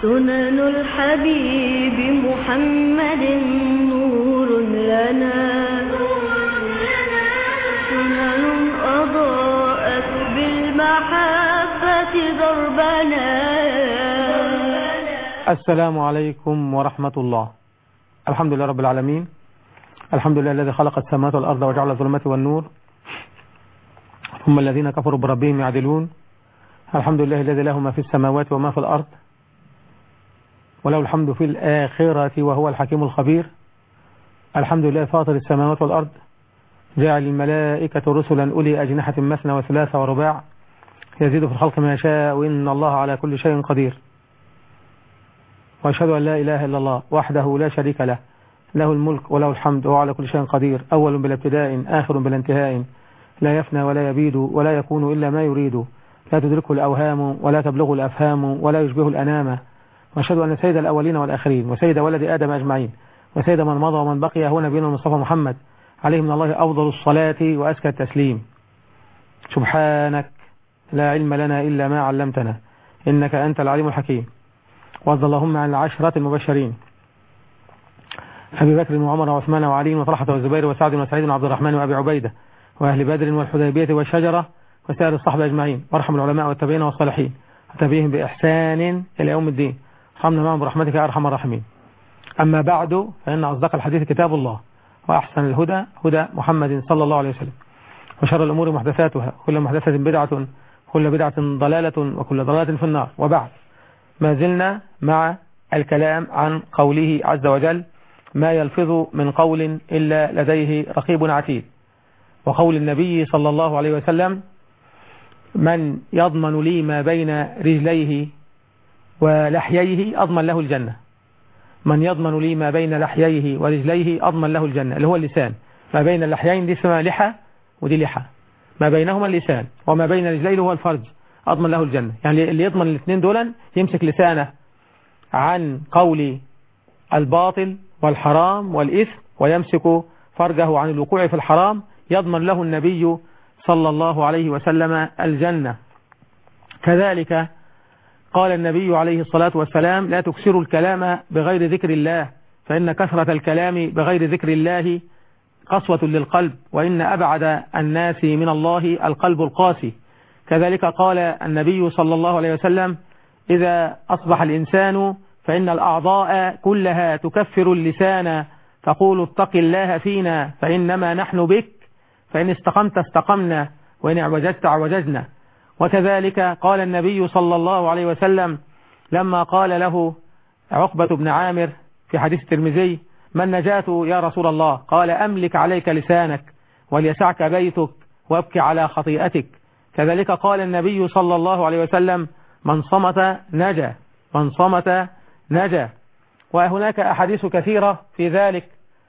سنن الحبيب محمد نور لنا سنن أضاءت بالمحبة دربنا السلام عليكم ورحمة الله الحمد لله رب العالمين الحمد لله الذي خلق السماوات والأرض وجعل الظلمات والنور ثم الذين كفروا بربهم يعدلون الحمد لله الذي له ما في السماوات وما في الأرض وله الحمد في الآخرة وهو الحكيم الخبير الحمد لله فاطر السماوات والأرض جعل الملائكة رسلا أولي أجنحة مثنى وثلاثة ورباع يزيد في الخلق ما يشاء وإن الله على كل شيء قدير وأشهد أن لا إله إلا الله وحده لا شريك له له الملك وله الحمد وهو على كل شيء قدير أول بلا ابتداء آخر بلا انتهاء لا يفنى ولا يبيد ولا يكون إلا ما يريد لا تدركه الأوهام ولا تبلغه الأفهام ولا يشبه الأنام وأشهد أن سيد الأولين والآخرين وسيد ولد آدم أجمعين وسيد من مضى ومن بقي هو نبينا المصطفى محمد عليه من الله أفضل الصلاة وأزكى التسليم سبحانك لا علم لنا إلا ما علمتنا إنك أنت العليم الحكيم وارض اللهم عن العشرة المبشرين أبي بكر وعمر وعثمان وعلي وطلحة والزبير وسعد وسعيد وعبد الرحمن وأبي عبيدة وأهل بدر والحديبية والشجرة وسائر الصحبة أجمعين وارحم العلماء والتابعين والصالحين وتابعهم بإحسان إلى يوم الدين ارحمنا معهم برحمتك يا أرحم الراحمين أما بعد فإن أصدق الحديث كتاب الله وأحسن الهدى هدى محمد صلى الله عليه وسلم وشر الأمور محدثاتها كل محدثة بدعة كل بدعة ضلالة وكل ضلالة في النار وبعد ما زلنا مع الكلام عن قوله عز وجل ما يلفظ من قول إلا لديه رقيب عتيد وقول النبي صلى الله عليه وسلم من يضمن لي ما بين رجليه ولحييه أضمن له الجنة من يضمن لي ما بين لحييه ورجليه أضمن له الجنة اللي هو اللسان ما بين اللحيين دي اسمها لحى ودي لحى ما بينهما اللسان وما بين رجليه هو الفرج أضمن له الجنة يعني اللي يضمن الاثنين دولا يمسك لسانه عن قول الباطل والحرام والإثم ويمسك فرجه عن الوقوع في الحرام يضمن له النبي صلى الله عليه وسلم الجنة كذلك قال النبي عليه الصلاة والسلام لا تكسروا الكلام بغير ذكر الله فإن كثرة الكلام بغير ذكر الله قسوة للقلب وإن أبعد الناس من الله القلب القاسي كذلك قال النبي صلى الله عليه وسلم إذا أصبح الإنسان فإن الأعضاء كلها تكفر اللسان تقول اتق الله فينا فإنما نحن بك فإن استقمت استقمنا وإن اعوججت اعوججنا وكذلك قال النبي صلى الله عليه وسلم لما قال له عقبة بن عامر في حديث الترمذي من نجاة يا رسول الله قال أملك عليك لسانك وليسعك بيتك وابكي على خطيئتك كذلك قال النبي صلى الله عليه وسلم من صمت نجا من صمت نجا وهناك أحاديث كثيرة في ذلك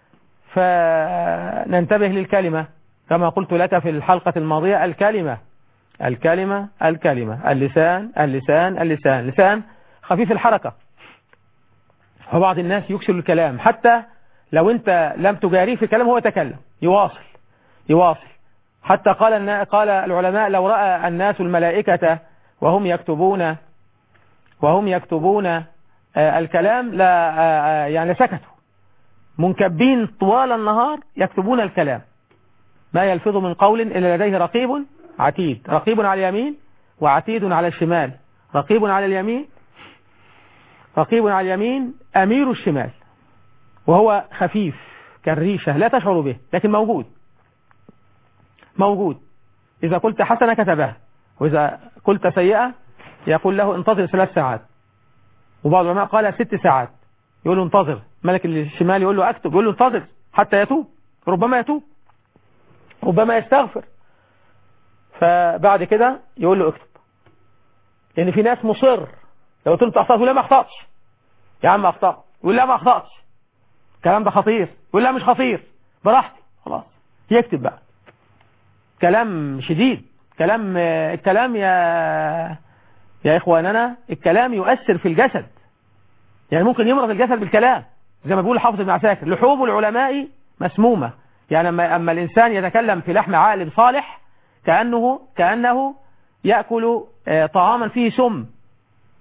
فننتبه للكلمة كما قلت لك في الحلقة الماضية الكلمة الكلمة الكلمة اللسان اللسان اللسان اللسان خفيف الحركة فبعض الناس يكسر الكلام حتى لو انت لم تجاريه في الكلام هو يتكلم يواصل يواصل حتى قال قال العلماء لو رأى الناس الملائكة وهم يكتبون وهم يكتبون الكلام لا يعني سكتوا منكبين طوال النهار يكتبون الكلام ما يلفظ من قول إلا لديه رقيب عتيد رقيب على اليمين وعتيد على الشمال رقيب على اليمين رقيب على اليمين أمير الشمال وهو خفيف كالريشة لا تشعر به لكن موجود موجود إذا قلت حسنة كتبها وإذا قلت سيئة يقول له انتظر ثلاث ساعات وبعض العلماء قال ست ساعات يقول له انتظر ملك الشمال يقول له اكتب يقول له انتظر حتى يتوب ربما يتوب ربما يستغفر فبعد كده يقول له اكتب لان في ناس مصر لو قلت له اخطأت يقول لا ما اخطأتش يا عم اخطأت يقول لا ما اخطأتش الكلام ده خطير يقول لا مش خطير براحتي خلاص يكتب بقى كلام شديد كلام الكلام يا يا إخواننا الكلام يؤثر في الجسد يعني ممكن يمرض الجسد بالكلام زي ما بيقول حافظ ابن عساكر لحوم العلماء مسمومة يعني أما, أما الإنسان يتكلم في لحم عالم صالح كأنه, كأنه يأكل طعاما فيه سم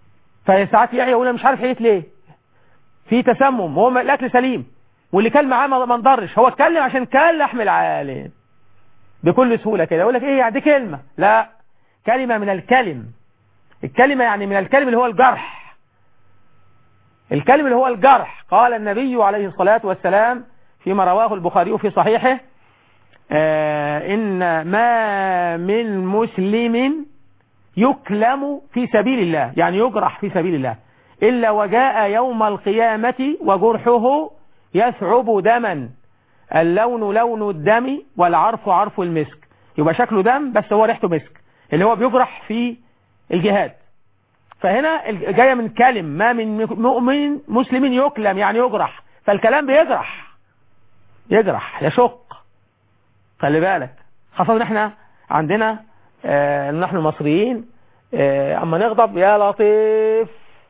فساعات يحيى يقول انا مش عارف حيت ليه في تسمم وهو الاكل سليم واللي كان معاه ما ما انضرش هو اتكلم عشان كان لحم العالم بكل سهولة كده يقول لك ايه يعني دي كلمة لا كلمة من الكلم الكلمة يعني من الكلم اللي هو الجرح الكلم اللي هو الجرح قال النبي عليه الصلاة والسلام فيما رواه البخاري في صحيحه آه إن ما من مسلم يكلم في سبيل الله يعني يجرح في سبيل الله إلا وجاء يوم القيامة وجرحه يثعب دما اللون لون الدم والعرف عرف المسك يبقى شكله دم بس هو ريحته مسك اللي هو بيجرح في الجهاد فهنا جاية من كلم ما من مؤمن مسلم يكلم يعني يجرح فالكلام بيجرح يجرح يشق خلي بالك خاصة ان احنا عندنا آه نحن المصريين آه اما نغضب يا لطيف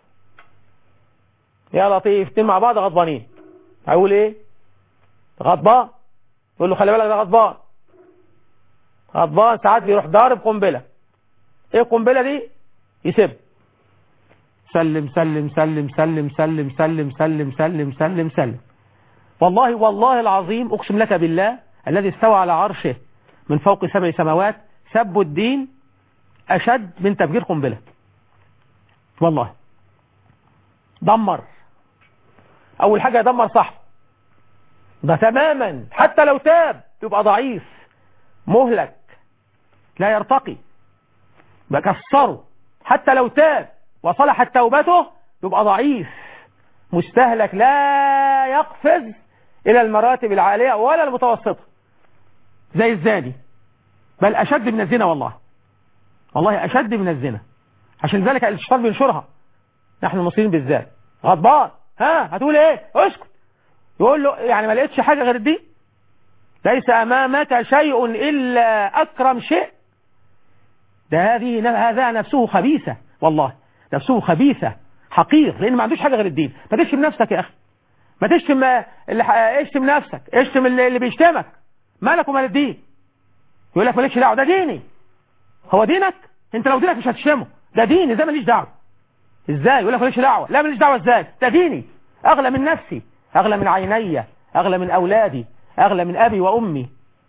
يا لطيف اتنين مع بعض غضبانين هقول ايه غضبان يقول له خلي بالك ده غضبان غضبان ساعات بيروح ضارب قنبله ايه القنبله دي يسب سلم سلم سلم سلم سلم سلم سلم سلم سلم سلم والله والله العظيم اقسم لك بالله الذي استوى على عرشه من فوق سبع سماوات سب الدين اشد من تفجير قنبله والله دمر اول حاجه يدمر صاحبه ده تماما حتى لو تاب يبقى ضعيف مهلك لا يرتقي بكسره حتى لو تاب وصلحت توبته يبقى ضعيف مستهلك لا يقفز الى المراتب العالية ولا المتوسطة زي الزاني بل اشد من الزنا والله والله اشد من الزنا عشان ذلك الاشتراك بينشرها نحن المصريين بالذات غضبان ها هتقول ايه اسكت يقول له يعني ما لقيتش حاجة غير دي ليس امامك شيء الا اكرم شيء ده هذه هذا نفسه خبيثة والله نفسه خبيثة حقير لان ما عندوش حاجة غير الدين ما تشتم نفسك يا اخي ما تشتم اللي اشتم نفسك اشتم اللي, اللي بيشتمك مالك ومال الدين يقول لك مالكش دعوه ده ديني هو دينك انت لو دينك مش هتشتمه ده ديني زي ماليش دعوه ازاي يقول لك مالكش دعوه لا ماليش دعوه ازاي ده ديني اغلى من نفسي اغلى من عيني اغلى من اولادي اغلى من ابي وامي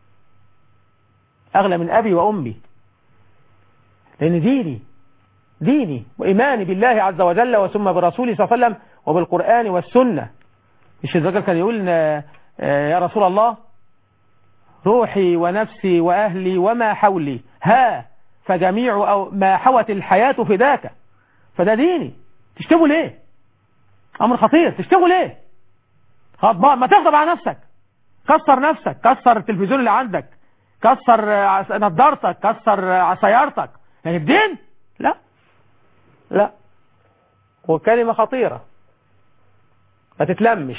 اغلى من ابي وامي لان ديني ديني وإيماني بالله عز وجل وثم برسوله صلى الله عليه وسلم وبالقرآن والسنة مش الرجل كان يقول يا رسول الله روحي ونفسي وأهلي وما حولي ها فجميع أو ما حوت الحياة فداك فده ديني تشتموا ليه أمر خطير تشتموا ليه غضبان ما تغضب على نفسك كسر نفسك كسر التلفزيون اللي عندك كسر نظارتك كسر سيارتك يعني الدين لا لا وكلمة خطيرة ما تتلمش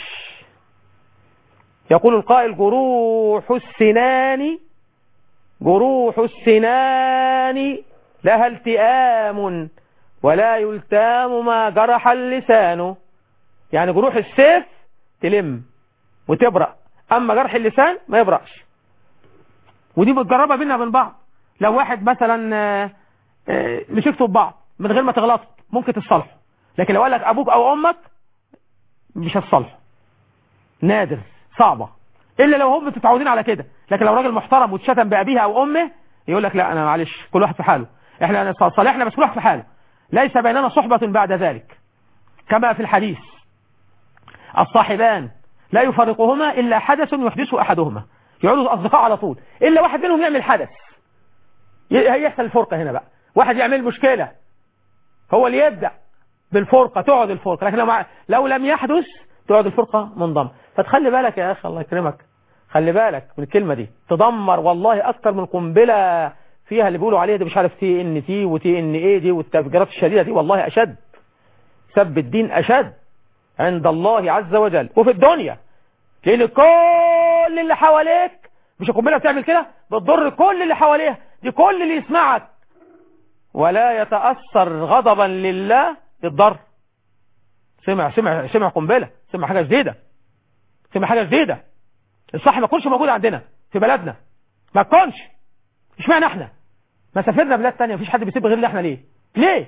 يقول القائل جروح السنان جروح السنان لها التئام ولا يلتام ما جرح اللسان يعني جروح السيف تلم وتبرأ أما جرح اللسان ما يبرأش ودي متجربة بينا وبين بعض لو واحد مثلا مسكتوا ببعض من غير ما تغلطوا ممكن تصلحوا لكن لو قال لك ابوك او امك مش هتصلحوا نادر صعبة الا لو هم متعودين على كده لكن لو راجل محترم واتشتم بابيها او امه يقول لك لا انا معلش كل واحد في حاله احنا صالحنا بس كل واحد في حاله ليس بيننا صحبة بعد ذلك كما في الحديث الصاحبان لا يفرقهما الا حدث يحدثه احدهما يقعدوا اصدقاء على طول الا واحد منهم يعمل حدث هيحصل الفرقة هنا بقى واحد يعمل مشكلة هو اللي يبدأ بالفرقة تقعد الفرقة لكن لو, مع... لو لم يحدث تقعد الفرقة منضم فتخلي بالك يا أخي الله يكرمك خلي بالك من الكلمة دي تدمر والله أكتر من قنبلة فيها اللي بيقولوا عليها دي مش عارف تي ان تي وتي ان ايه دي والتفجيرات الشديدة دي والله أشد سب الدين أشد عند الله عز وجل وفي الدنيا لأن كل اللي حواليك مش القنبلة بتعمل كده بتضر كل اللي حواليها دي كل اللي يسمعك ولا يتأثر غضبا لله الضر سمع سمع سمع قنبلة سمع حاجة جديدة سمع حاجة جديدة الصح ما يكونش موجود عندنا في بلدنا ما يكونش اشمعنى احنا ما سافرنا بلاد تانية مفيش حد بيسيب غير احنا ليه ليه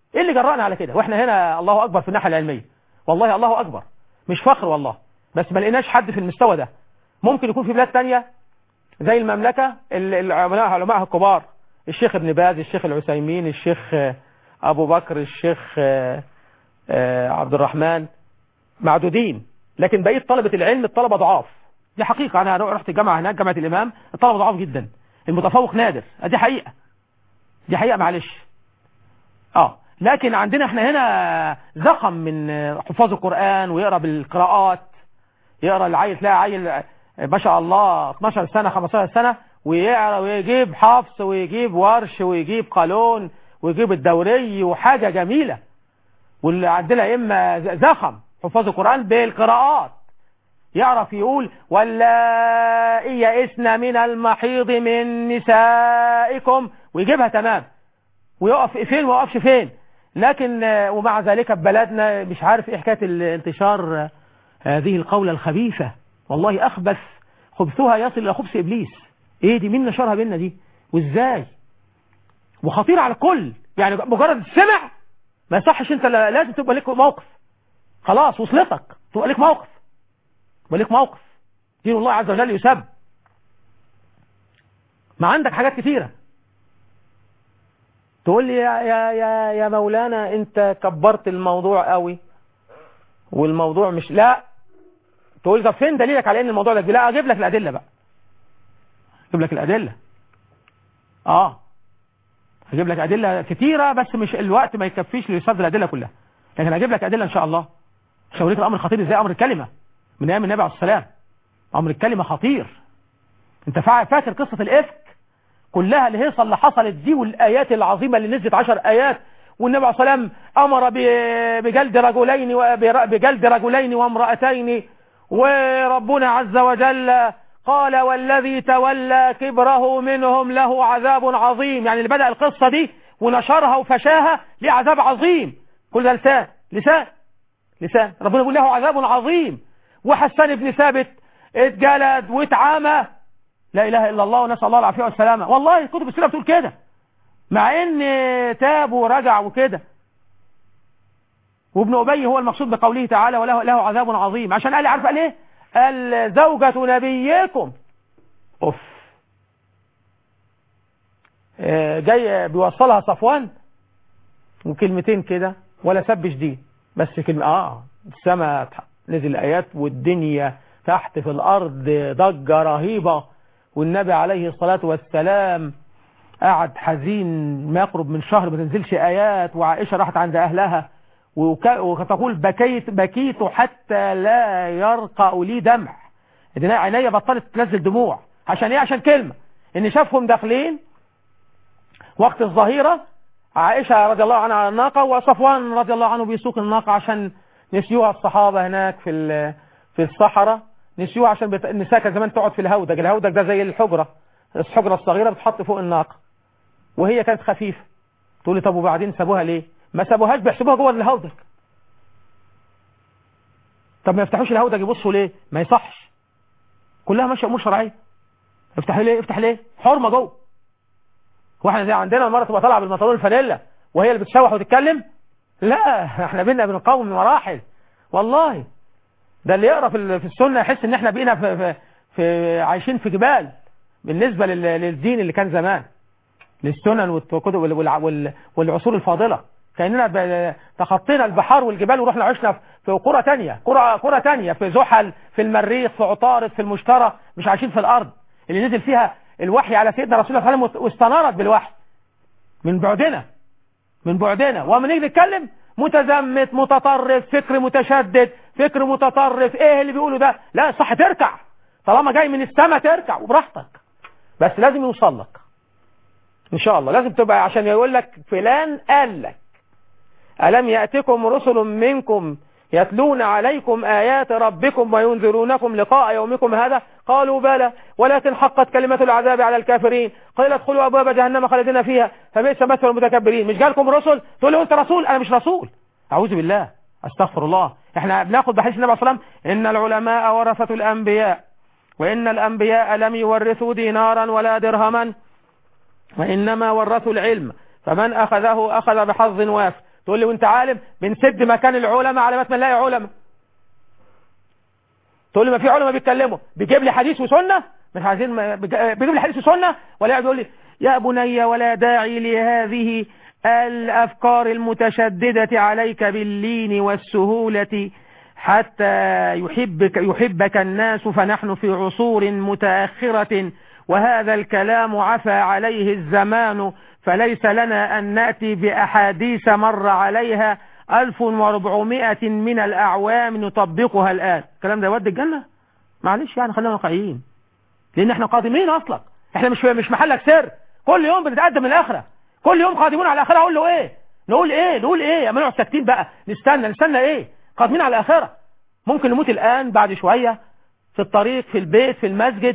ايه اللي جرأنا على كده واحنا هنا الله اكبر في الناحيه العلميه والله الله اكبر مش فخر والله بس ما لقيناش حد في المستوى ده ممكن يكون في بلاد تانية زي المملكة ال- العلماء علماء الكبار الشيخ ابن باز الشيخ العثيمين الشيخ آه، ابو بكر الشيخ آه، آه، عبد الرحمن معدودين لكن بقية طلبة العلم الطلبة ضعاف دي حقيقة انا رحت الجامعة هناك جامعة الامام الطلبة ضعاف جدا المتفوق نادر دي حقيقة دي حقيقة معلش اه لكن عندنا احنا هنا زخم من آه، حفاظ القرآن ويقرأ بالقراءات يقرأ العيل تلاقي عيل آه، ما شاء الله 12 سنة 15 سنة ويقرأ ويجيب حفص ويجيب ورش ويجيب قانون ويجيب الدوري وحاجة جميلة واللي عندنا إما زخم حفاظ القرآن بالقراءات يعرف يقول ولا يئسن من المحيض من نسائكم ويجيبها تمام ويقف فين ويقفش فين لكن آه، ومع ذلك في بلدنا مش عارف ايه حكايه الانتشار آه، هذه القولة الخبيثة والله أخبث خبثها يصل إلى خبث إبليس إيه دي مين نشرها بينا دي وإزاي وخطير على الكل يعني مجرد سمع ما يصحش أنت لا- لازم تبقى لك موقف خلاص وصلتك تبقى لك موقف تبقى لك موقف دين الله عز وجل يسب ما عندك حاجات كتيرة تقول لي يا, يا, يا, يا مولانا انت كبرت الموضوع قوي والموضوع مش لا تقول طب فين دليلك على ان الموضوع ده كبير؟ لا اجيب لك الادله بقى اجيب لك الادله اه هجيب لك ادله كتيره بس مش الوقت ما يكفيش ليصدر الادله كلها لكن هجيب لك ادله ان شاء الله مش هوريك الامر خطير ازاي امر الكلمه من ايام النبي عليه الصلاه والسلام امر الكلمه خطير انت فا- فاكر قصه الافك كلها الهيصه اللي حصلت دي والايات العظيمه اللي نزلت عشر ايات والنبي عليه الصلاه والسلام امر ب- بجلد رجلين وبر- بجلد رجلين وامراتين وربنا عز وجل قال والذي تولى كبره منهم له عذاب عظيم يعني اللي بدأ القصة دي ونشرها وفشاها ليه عذاب عظيم كل ده لسان لسان لسان ربنا يقول له عذاب عظيم وحسان بن ثابت اتجلد واتعامى لا اله الا الله ونسال الله العافيه والسلامه والله كتب السيره بتقول كده مع ان تاب ورجع وكده وابن ابي هو المقصود بقوله تعالى وله له عذاب عظيم عشان قال عارف قال ايه قال زوجة نبيكم اوف آه، جاي بيوصلها صفوان وكلمتين كده ولا سب شديد بس كلمة اه السماء نزل ايات والدنيا تحت في الارض ضجة رهيبة والنبي عليه الصلاة والسلام قعد حزين ما يقرب من شهر ما تنزلش ايات وعائشة راحت عند اهلها وك- وتقول بكيت بكيت حتى لا يرقى لي دمع إن عينيا بطلت تنزل دموع عشان ايه عشان كلمة ان شافهم داخلين وقت الظهيرة عائشة رضي الله عنها على الناقة وصفوان رضي الله عنه بيسوق الناقة عشان نسيوها الصحابة هناك في ال- في الصحراء نسيوها عشان بت... النساء كان زمان تقعد في الهودج الهودج ده زي الحجرة الحجرة الصغيرة بتحط فوق الناقة وهي كانت خفيفة تقول لي طب وبعدين سابوها ليه ما سابوهاش بيحسبوها جوه الهودج طب ما يفتحوش الهودج يبصوا ليه ما يصحش كلها ماشيه امور شرعيه افتح ليه افتح ليه حرمه جوه واحنا زي عندنا المره تبقى طالعه بالبنطلون الفانيلا وهي اللي بتشوح وتتكلم لا احنا بينا بنقاوم مراحل والله ده اللي يقرا في ال- في السنه يحس ان احنا بقينا في, في, في عايشين في جبال بالنسبه لل- للدين اللي كان زمان للسنن والكتب وال- وال- وال- والعصور الفاضله كاننا ب- تخطينا البحار والجبال ورحنا عشنا في قرى تانية قرى قرى تانية في زحل في المريخ في عطارد في المشترى مش عايشين في الارض اللي نزل فيها الوحي على سيدنا رسول الله صلى الله عليه وسلم واستنارت بالوحي من بعدنا من بعدنا وما نيجي نتكلم متزمت متطرف فكر متشدد فكر متطرف ايه اللي بيقوله ده لا صح تركع طالما جاي من السماء تركع وبراحتك بس لازم يوصل لك ان شاء الله لازم تبقى عشان يقول لك فلان قال لك ألم يأتكم رسل منكم يتلون عليكم آيات ربكم وينذرونكم لقاء يومكم هذا قالوا بلى ولكن حقت كلمة العذاب على الكافرين قيل ادخلوا أبواب جهنم خالدين فيها فبئس مثل المتكبرين مش جالكم رسل تقول له أنت رسول أنا مش رسول أعوذ بالله أستغفر الله احنا بناخد بحديث النبي صلى الله عليه وسلم إن العلماء ورثة الأنبياء وإن الأنبياء لم يورثوا دينارا ولا درهما وإنما ورثوا العلم فمن أخذه أخذ بحظ واف تقول لي وانت عالم بنسد مكان العلماء على ما نلاقي علماء تقول لي ما في علماء بيتكلموا بيجيب لي حديث وسنه مش عايزين ما- بيج- بيجيب لي حديث وسنه ولا يقعد يقول لي يا بني ولا داعي لهذه الافكار المتشدده عليك باللين والسهوله حتى يحبك يحبك الناس فنحن في عصور متاخره وهذا الكلام عفى عليه الزمان فليس لنا أن نأتي بأحاديث مر عليها 1400 من الأعوام نطبقها الآن الكلام ده يودي الجنة معلش يعني خلينا واقعيين لأن احنا قادمين أصلا احنا مش مش محلك سر كل يوم بنتقدم الآخرة كل يوم قادمون على الآخرة أقول له إيه نقول إيه نقول إيه أما نقعد ساكتين بقى نستنى نستنى إيه قادمين على الآخرة ممكن نموت الآن بعد شوية في الطريق في البيت في المسجد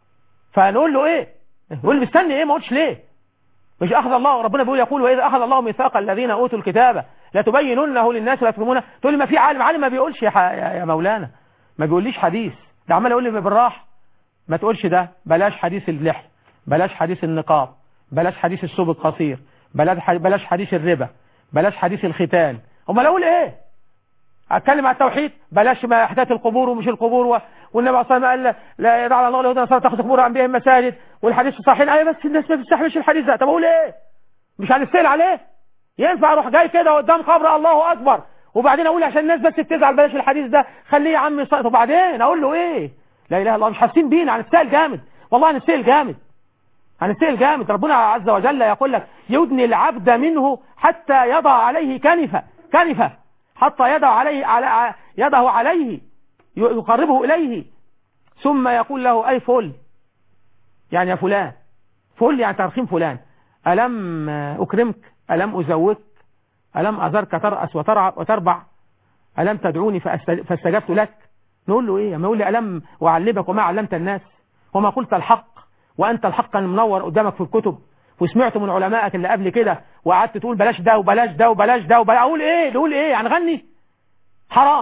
فنقول له ايه يقول لي مستني ايه ما قلتش ليه مش اخذ الله ربنا بيقول يقول واذا اخذ الله ميثاق الذين اوتوا الكتاب لا تبيننه للناس ولا تكتمونه تقول لي ما في عالم عالم ما بيقولش يا, ح... يا يا مولانا ما بيقوليش حديث ده عمال يقول لي بالراحه ما تقولش ده بلاش حديث اللحيه بلاش حديث النقاب بلاش حديث الثوب القصير بلاش ح- بلاش حديث الربا بلاش حديث الختان امال اقول ايه اتكلم عن التوحيد بلاش ما احداث القبور ومش القبور و... والنبي صلى الله عليه وسلم قال لا يدع الله اليهود والنصارى تاخذ قبور انبيائهم مساجد والحديث صحيح ايوه بس الناس ما بتستحملش الحديث ده طب اقول ايه مش هنستهل عليه ينفع اروح جاي كده قدام قبر الله اكبر وبعدين اقول عشان الناس بس بتزعل بلاش الحديث ده خليه يا عم يص- طب وبعدين اقول له ايه لا اله الا الله مش حاسين بينا هنستاهل جامد والله هنستاهل جامد هنستاهل جامد ربنا عز وجل يقول لك يدني العبد منه حتى يضع عليه كنفة كنفة حتى يضع عليه على يده عليه ي- يقربه إليه ثم يقول له أي فل يعني يا فلان فل يعني ترخيم فلان ألم أكرمك ألم أزوجك ألم أذرك ترأس وترع وتربع ألم تدعوني فأست- فاستجبت لك نقول له إيه ما يقول لي ألم أعلمك وما علمت الناس وما قلت الحق وأنت الحق المنور قدامك في الكتب وسمعت من علمائك اللي قبل كده وقعدت تقول بلاش ده وبلاش ده وبلاش ده وبلاش أقول إيه نقول إيه يعني غني حرام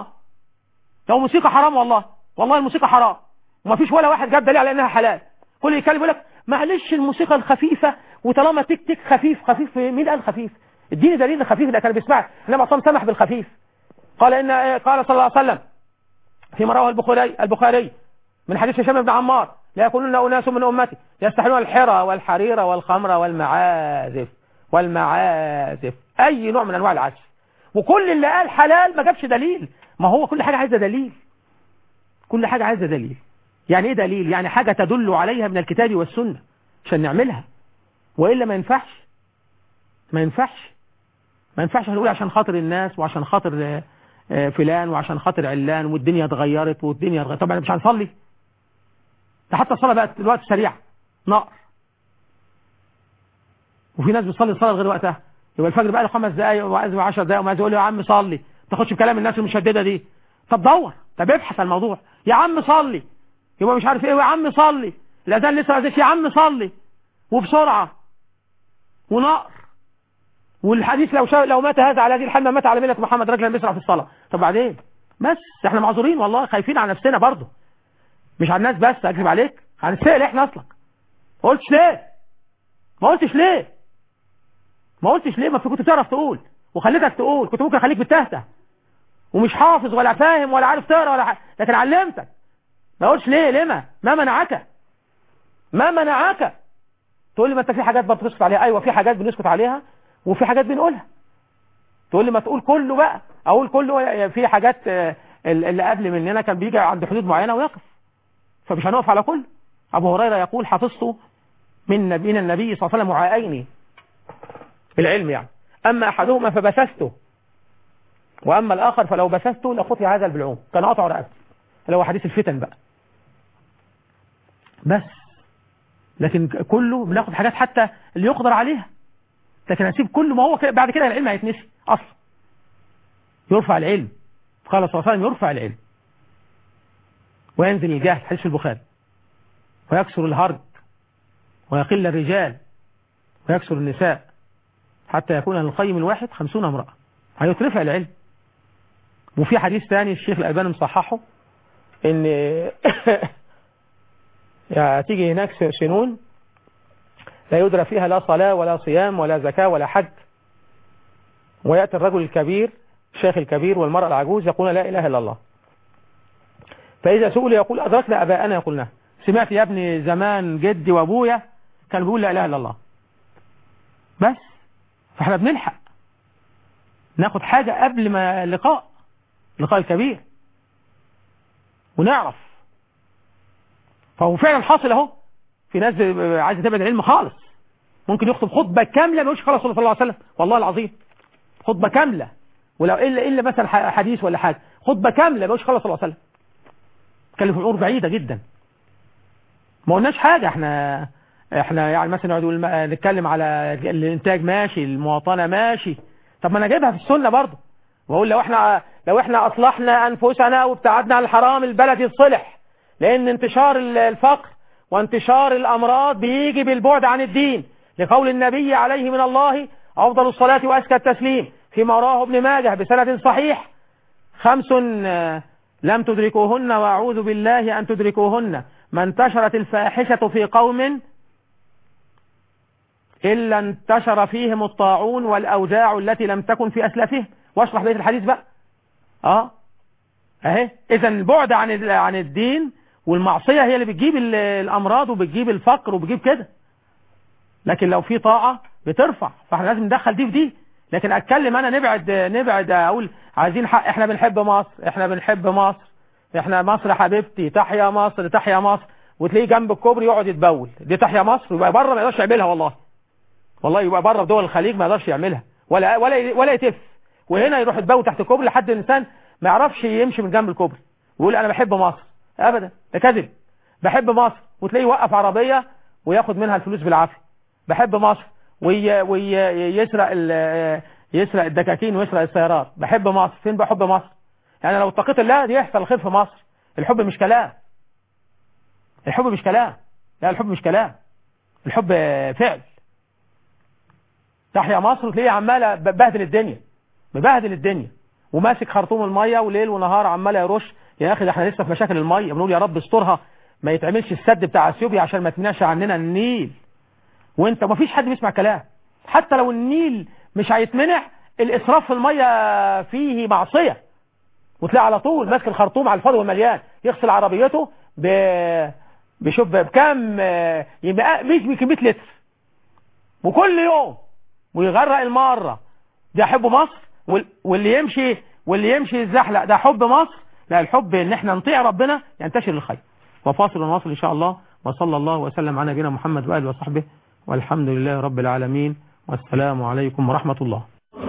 لو موسيقى حرام والله والله الموسيقى حرام وما فيش ولا واحد جاب دليل على انها حلال كل يتكلم يقول لك معلش الموسيقى الخفيفه وطالما تك تك خفيف خفيف مين قال خفيف اديني دليل الخفيف ده كان بيسمع النبي صلى سمح بالخفيف قال ان قال صلى الله عليه وسلم فيما رواه البخاري البخاري من حديث هشام بن عمار لا يكونون اناس من امتي يستحلون الحرى والحرير والخمر والمعازف والمعازف اي نوع من انواع العزف وكل اللي قال حلال ما جابش دليل ما هو كل حاجه عايزه دليل كل حاجه عايزه دليل يعني ايه دليل يعني حاجه تدل عليها من الكتاب والسنه عشان نعملها والا ما ينفعش ما ينفعش ما ينفعش نقول عشان خاطر الناس وعشان خاطر آه، آه، فلان وعشان خاطر علان والدنيا اتغيرت والدنيا اتغيرت طب احنا مش هنصلي ده حتى الصلاه بقت دلوقتي سريعه نقر وفي ناس بتصلي الصلاه غير وقتها يبقى الفجر بقى له خمس دقايق وعايز 10 دقايق وما يقول له يا عم صلي ما تاخدش بكلام الناس المشدده دي طب دور طب ابحث عن الموضوع يا عم صلي يبقى مش عارف ايه يا عم صلي الاذان لسه ما أذنش. يا عم صلي وبسرعه ونقر والحديث لو شا... لو مات هذا على هذه الحال ما مات على مله محمد رجلا بيسرع في الصلاه طب بعدين بس احنا معذورين والله خايفين على نفسنا برضه مش على الناس بس اكذب عليك هنسال احنا اصلا ما قلتش ليه ما قلتش ليه ما قلتش ليه ما في كنت تعرف تقول وخليتك تقول كنت ممكن اخليك بتهته ومش حافظ ولا فاهم ولا عارف تقرا ولا ح... لكن علمتك ما قلتش ليه لما ما منعك ما منعك تقول لي ما انت في حاجات برضه بتسكت عليها ايوه في حاجات بنسكت عليها وفي حاجات بنقولها تقول لي ما تقول كله بقى اقول كله في حاجات آه، اللي قبل مننا كان بيجي عند حدود معينه ويقف فمش هنقف على كله ابو هريره يقول حفظت من نبينا النبي صلى الله عليه وسلم وعاءين العلم يعني اما احدهما فبثثته واما الاخر فلو بثثته لقطع هذا البلعوم كان قطع رقبتي اللي هو حديث الفتن بقى بس لكن كله بناخد حاجات حتى اللي يقدر عليها لكن هسيب كله ما هو كده بعد كده العلم هيتنسي اصلا يرفع العلم قال صلى الله عليه وسلم يرفع العلم وينزل الجهل حديث البخاري ويكسر الهرج ويقل الرجال ويكسر النساء حتى يكون القيم الواحد خمسون امرأة هيترفع العلم وفي حديث ثاني الشيخ الألباني مصححه ان يعني تيجي هناك سنون لا يدرى فيها لا صلاة ولا صيام ولا زكاة ولا حج ويأتي الرجل الكبير الشيخ الكبير والمرأة العجوز يقول لا إله إلا الله فإذا سئل يقول أدركنا أباءنا يقولنا سمعت يا ابني زمان جدي وأبويا كان بيقول لا إله إلا الله بس فاحنا بنلحق ناخد حاجة قبل ما اللقاء اللقاء الكبير ونعرف فهو فعلا حاصل اهو في ناس عايزه تبعد العلم خالص ممكن يخطب خطبه كامله ما يقولش خلاص صلى الله عليه وسلم والله العظيم خطبه كامله ولو الا الا مثلا حديث ولا حاجه خطبه كامله ما يقولش خلاص صلى الله عليه وسلم اتكلم في امور بعيده جدا ما قلناش حاجه احنا احنا يعني مثلا نقعد نقول نتكلم على الانتاج ماشي المواطنه ماشي طب ما انا جايبها في السنه برضه واقول لو احنا لو احنا اصلحنا انفسنا وابتعدنا عن الحرام البلد يصلح لان انتشار الفقر وانتشار الامراض بيجي بالبعد عن الدين لقول النبي عليه من الله افضل الصلاه وازكى التسليم فيما رواه ابن ماجه بسند صحيح خمس لم تدركوهن واعوذ بالله ان تدركوهن ما انتشرت الفاحشه في قوم إلا انتشر فيهم الطاعون والأوجاع التي لم تكن في أسلافهم واشرح بقية الحديث بقى اه اهي اذا البعد عن عن الدين والمعصية هي اللي بتجيب الأمراض وبتجيب الفقر وبتجيب كده لكن لو في طاعة بترفع فاحنا لازم ندخل دي في دي لكن اتكلم انا نبعد نبعد اقول عايزين حق احنا بنحب مصر احنا بنحب مصر احنا مصر حبيبتي تحيا مصر تحيا مصر وتلاقيه جنب الكوبري يقعد يتبول دي تحيا مصر ويبقى بره ما يقدرش يعملها والله والله يبقى بره في دول الخليج ما يقدرش يعملها ولا ولا ولا يتف وهنا يروح يتبول تحت الكوبري لحد الانسان ما يعرفش يمشي من جنب الكوبري ويقول انا بحب مصر ابدا ده كذب بحب مصر وتلاقيه يوقف عربيه وياخد منها الفلوس بالعافيه بحب مصر وي ويسرق يسرق الدكاكين ويسرق السيارات بحب مصر فين بحب مصر يعني لو اتقيت الله دي يحصل الخير في مصر الحب مش كلام الحب مش كلام لا الحب مش كلام الحب فعل تحيا مصر وتلاقيه عماله بهدل الدنيا مبهدل الدنيا وماسك خرطوم الميه وليل ونهار عمال يرش يا اخي ده احنا لسه في مشاكل الميه بنقول يا رب استرها ما يتعملش السد بتاع اثيوبيا عشان ما تمنعش عننا النيل وانت ما فيش حد بيسمع كلام حتى لو النيل مش هيتمنع الاسراف في الميه فيه معصيه وتلاقي على طول ماسك الخرطوم على الفاضي والمليان يغسل عربيته ب بشوف بكام يبقى 100 لتر وكل يوم ويغرق المارة ده حب مصر واللي يمشي واللي يمشي الزحلق ده حب مصر لا الحب ان احنا نطيع ربنا ينتشر الخير وفاصل ونواصل ان شاء الله وصلى الله وسلم على نبينا محمد واله وصحبه والحمد لله رب العالمين والسلام عليكم ورحمة الله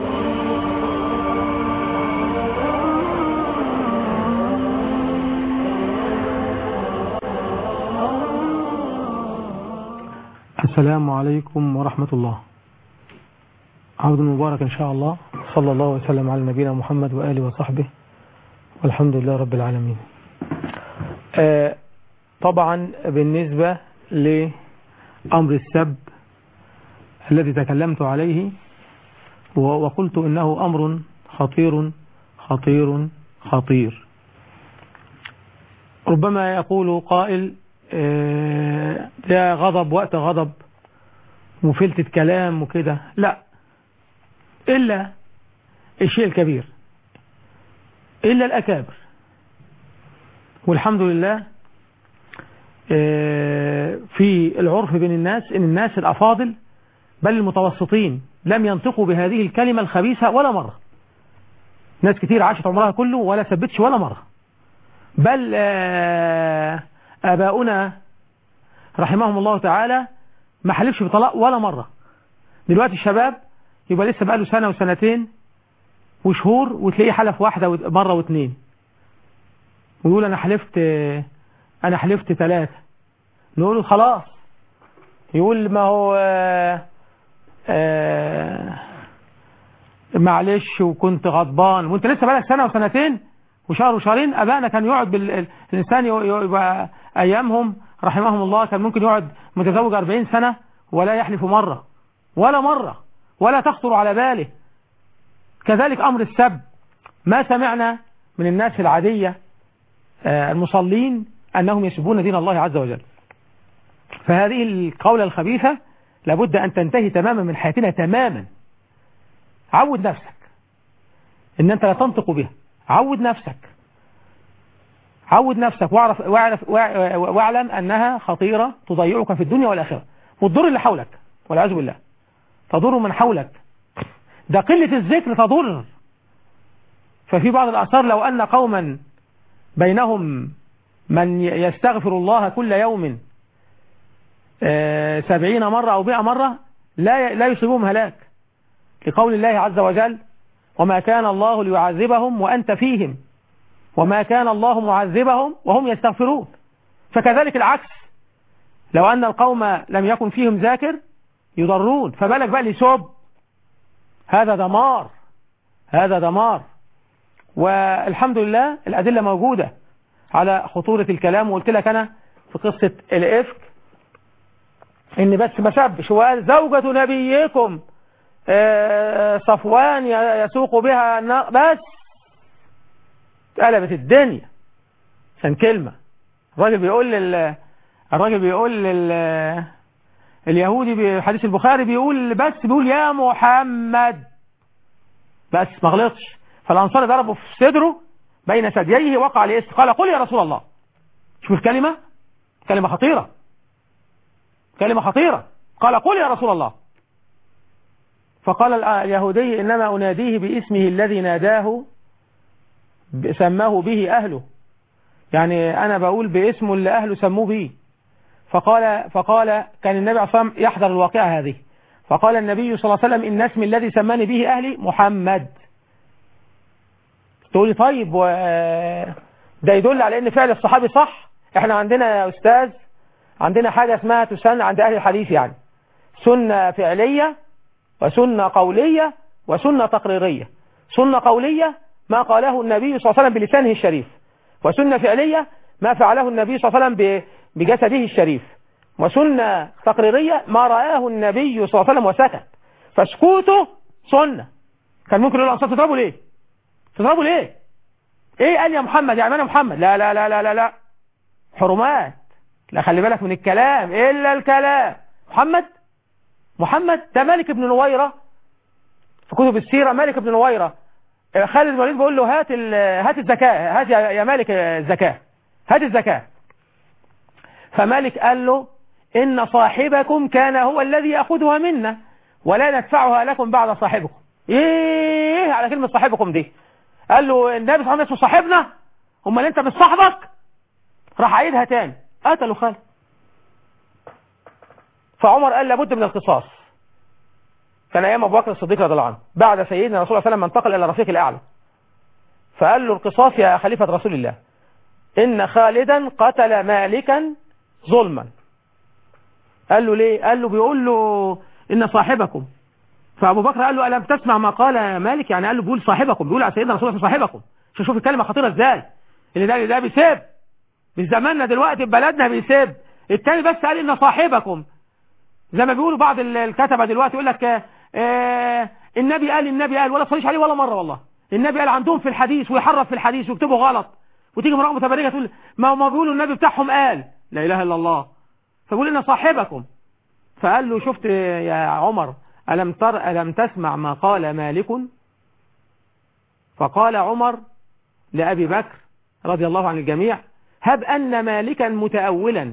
السلام عليكم ورحمة الله عبد مبارك إن شاء الله صلى الله وسلم على نبينا محمد وآله وصحبه والحمد لله رب العالمين آه طبعا بالنسبة لأمر السب الذي تكلمت عليه وقلت إنه أمر خطير خطير خطير ربما يقول قائل آه ده غضب وقت غضب وفلتة كلام وكده لا إلا الشيء الكبير إلا الأكابر والحمد لله في العرف بين الناس إن الناس الأفاضل بل المتوسطين لم ينطقوا بهذه الكلمة الخبيثة ولا مرة ناس كتير عاشت عمرها كله ولا ثبتش ولا مرة بل آباؤنا رحمهم الله تعالى ما حلفش بطلاق ولا مرة دلوقتي الشباب يبقى لسه بقى له سنة وسنتين وشهور وتلاقيه حلف واحدة مرة واثنين ويقول أنا حلفت أنا حلفت ثلاثة نقول له خلاص يقول ما هو آآ آآ معلش وكنت غضبان وانت لسه بقالك سنة وسنتين وشهر وشهرين أبائنا كان يقعد بالإنسان يبقى أيامهم رحمهم الله كان ممكن يقعد متزوج 40 سنة ولا يحلف مرة ولا مرة ولا تخطر على باله كذلك أمر السب ما سمعنا من الناس العادية المصلين أنهم يسبون دين الله عز وجل فهذه القولة الخبيثة لابد أن تنتهي تماما من حياتنا تماما عود نفسك ان انت لا تنطق بها عود نفسك عود نفسك واعرف واعرف واعلم انها خطيرة تضيعك في الدنيا والاخرة وتضر اللي حولك والعياذ بالله تضر من حولك ده قلة الذكر تضر ففي بعض الآثار لو أن قوما بينهم من يستغفر الله كل يوم سبعين مرة أو مئة مرة لا لا يصيبهم هلاك لقول الله عز وجل وما كان الله ليعذبهم وأنت فيهم وما كان الله معذبهم وهم يستغفرون فكذلك العكس لو أن القوم لم يكن فيهم ذاكر يضرون فبالك بقى لسب هذا دمار هذا دمار والحمد لله الأدلة موجودة على خطورة الكلام وقلت لك أنا في قصة الإفك إن بس ما سبش وقال زوجة نبيكم صفوان يسوق بها بس قلبت الدنيا عشان كلمة الراجل بيقول لل الراجل بيقول لل اليهودي بحديث البخاري بيقول بس بيقول يا محمد بس ما غلطش فالأنصار ضربوا في صدره بين ثدييه وقع عليه قال قل يا رسول الله شوف الكلمة كلمة خطيرة كلمة خطيرة قال قل يا رسول الله فقال اليهودي إنما أناديه باسمه الذي ناداه سماه به أهله يعني أنا بقول باسمه اللي أهله سموه به فقال فقال كان النبي عليه الصلاة والسلام يحضر الواقعة هذه فقال النبي صلى الله عليه وسلم إن اسم الذي سماني به أهلي محمد تقولي طيب و... ده يدل على ان فعل الصحابي صح احنا عندنا يا استاذ عندنا حاجة اسمها تسن عند اهل الحديث يعني سنة فعلية وسنة قولية وسنة تقريرية سنة قولية ما قاله النبي صلى الله عليه وسلم بلسانه الشريف وسنة فعلية ما فعله النبي صلى الله عليه وسلم بجسده الشريف وسنة تقريرية ما رآه النبي صلى الله عليه وسلم وسكت فسكوته سنة كان ممكن يقول الأنصار تضربوا ليه تضربوا ليه ايه قال يا محمد يا انا محمد لا لا لا لا لا لا حرمات لا خلي بالك من الكلام الا الكلام محمد محمد ده مالك بن نويرة في كتب السيرة مالك بن نويرة خالد الوليد بيقول له هات هات الزكاة هات يا مالك الزكاة هات الزكاة فمالك قال له إن صاحبكم كان هو الذي يأخذها منا ولا ندفعها لكم بعد صاحبكم ايه على كلمة صاحبكم دي قال له النبي صلى الله عليه وسلم صاحبنا امال انت مش صاحبك راح عيدها تاني قتلوا خالد فعمر قال لابد من القصاص كان ايام ابو بكر الصديق رضي الله عنه بعد سيدنا رسول الله صلى الله عليه وسلم انتقل الى الرفيق الاعلى فقال له القصاص يا خليفة رسول الله ان خالدا قتل مالكا ظلما قال له ليه قال له بيقول له ان صاحبكم فابو بكر قال له الم تسمع ما قال مالك يعني قال له بيقول صاحبكم بيقول على سيدنا رسول الله صاحبكم شوف شوف الكلمه خطيره ازاي اللي ده ده بيسيب في زماننا دلوقتي في بلدنا بيسيب التاني بس قال ان صاحبكم زي ما بيقولوا بعض الكتبه دلوقتي يقول لك آه النبي قال النبي قال ولا تصليش عليه ولا مره والله النبي قال عندهم في الحديث ويحرف في الحديث ويكتبوا غلط وتيجي امراه متبرجه تقول ما ما بيقولوا النبي بتاعهم قال لا اله الا الله فبيقول ان صاحبكم فقال له شفت يا عمر ألم, تر ألم تسمع ما قال مالك فقال عمر لأبي بكر رضي الله عن الجميع هب أن مالكا متأولا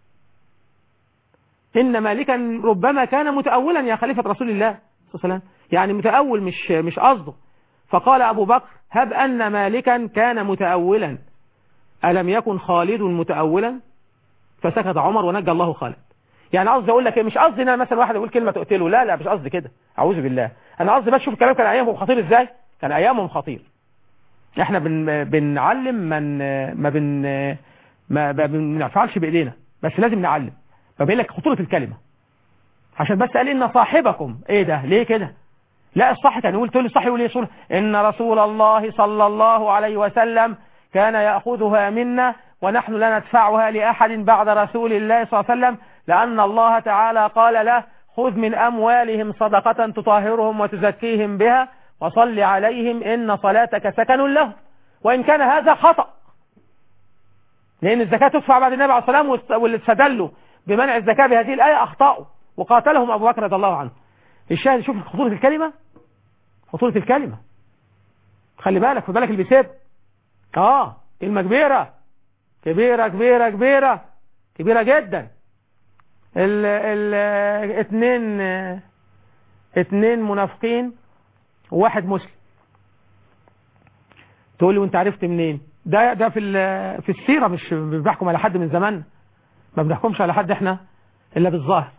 إن مالكا ربما كان متأولا يا خليفة رسول الله صلى الله عليه وسلم يعني متأول مش مش قصده فقال أبو بكر هب أن مالكا كان متأولا ألم يكن خالد متأولا فسكت عمر ونجى الله خالد يعني قصدي اقول لك ايه مش قصدي ان انا مثلا واحد يقول كلمه تقتله لا لا مش قصدي كده اعوذ بالله انا قصدي بس شوف الكلام كان ايامهم خطير ازاي كان ايامهم خطير احنا بن بنعلم من ما بن ما بنفعلش بايدينا بس لازم نعلم فبين لك خطوره الكلمه عشان بس قال ان صاحبكم ايه ده ليه كده لا الصح كان يقول تقول الصح يقول ايه ان رسول الله صلى الله عليه وسلم كان ياخذها منا ونحن لا ندفعها لاحد بعد رسول الله صلى الله عليه وسلم لأن الله تعالى قال له خذ من أموالهم صدقة تطهرهم وتزكيهم بها وصل عليهم إن صلاتك سكن له وإن كان هذا خطأ لأن الزكاة تدفع بعد النبي عليه الصلاة والسلام واللي استدلوا بمنع الزكاة بهذه الآية أخطأوا وقاتلهم أبو بكر رضي الله عنه الشاهد شوف خطورة الكلمة خطورة الكلمة خلي بالك خد بالك اللي بيسب اه كلمة كبيرة كبيرة كبيرة كبيرة كبيرة جدا ال ال اتنين اتنين منافقين وواحد مسلم تقول لي وانت عرفت منين ده ده في ال- في السيرة مش مش بحكم على حد من زمان ما بنحكمش على حد احنا الا بالظاهر